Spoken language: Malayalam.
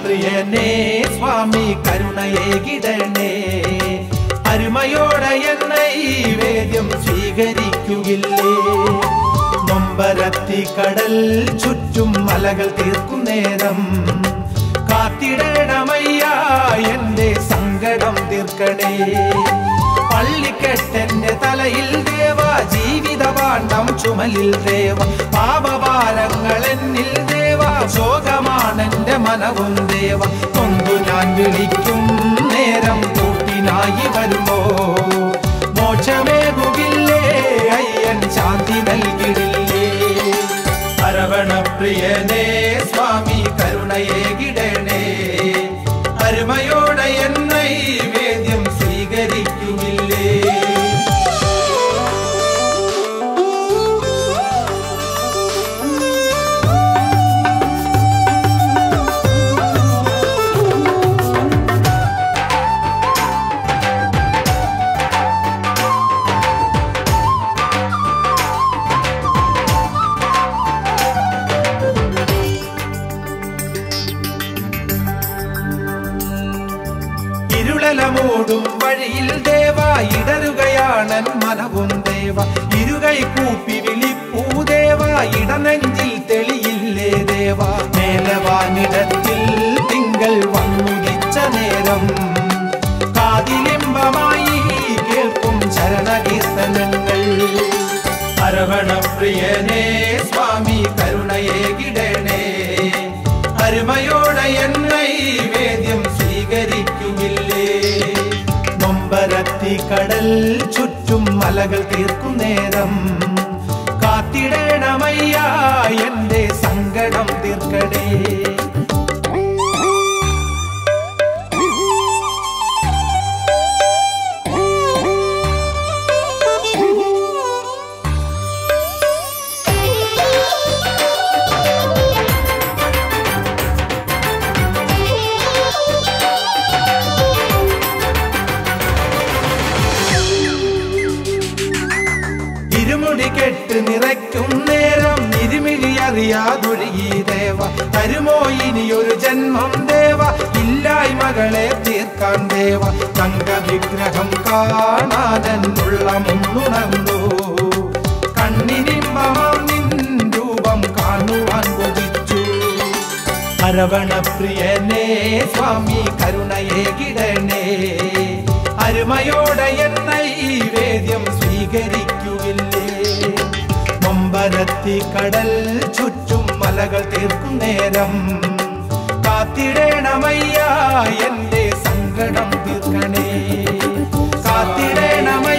ശ്രവണപ്രിയനേ സ്വാമി കരുണയേകിടണേ അരുമയോടെ എന്നെ ഈ വേദ്യം സ്വീകരിക്കുകില്ലേ നൊമ്പരത്തി കടൽ ചുറ്റും മലകൾ തീർക്കും നേരം കാത്തിടണമയ്യ എന്റെ സങ്കടം തീർക്കണേ പള്ളിക്കെട്ടെന്റെ തലയിൽ ദേവ ജീവിതപാണ്ഡം ചുമലിൽ ദേവ പാപഭാരങ്ങൾ എന്നിൽ ദേവ ശോകമാണെന്റെ മനവും ദേവ കൊണ്ടു ഞാൻ വിളിക്കും നേരം കൂട്ടിനായി വരുമോ മോക്ഷമേകുകില്ലേ അയ്യൻ ശാന്തി നൽകിടില്ലേ അരവണപ്രിയനേ സ്വാമി കരുണയേകിടണേ അരുമയോടെ എന്നെ ഈ വേദ്യം സ്വീകരിക്കുകില്ലേ ഇരുളല മൂടും വഴിയിൽ ദേവ ഇടരുകയാണൻ മനവും ദേവ ഇരുകൈ കൂപ്പി വിളിപ്പൂ ദേവ ഇടനെഞ്ചിൽ തെളിയില്ലേ ദേവ മേലവാനിടത്തിൽ തിങ്കൾ വന്നുദിച്ച നേരം കാതിലിമ്പമായി കേൾക്കും ശരണകീർത്തനങ്ങൾ അരവണപ്രിയനേ സ്വാമി കരുണയേകിടണേ അരുമയോടെ എന്നെ ഈ വേദ്യം സ്വീകരിക്കുകില്ലേ നൊമ്പരത്തി കടൽ ചുറ്റും മലകൾ തീർക്കും നേരം കാത്തിടണമയ്യ എന്റെ സങ്കടം തീർക്കണേ ഇരുമുടി കെട്ട് നിറയ്ക്കും നേരം ഇരുമിഴി അറിയാതൊഴുകി ദേവ തരുമോ ഇനിയൊരു ജന്മം ദേവ ഇല്ലായ്മകളെ തീർക്കാൻ ദേവ തങ്ക വിഗ്രഹം കാണാനെന്നുള്ള മുന്നുണർന്നു കണ്ണിനിമ്പമാം നിൻ രൂപം കാണുവാൻ കൊതിച്ചു അരവണപ്രിയനേ സ്വാമി കരുണയേകിടണേ അരുമയോടെ എന്നെ ഈ വേദ്യം സ്വീകരിക്കുകില്ലേ നൊമ്പരത്തി കടൽ ചുറ്റും മലകൾ തീർക്കും നേരം കാത്തിടേണമയ്യ എന്റെ സങ്കടം തീർക്കണേ കാത്തിടേണമയ്യ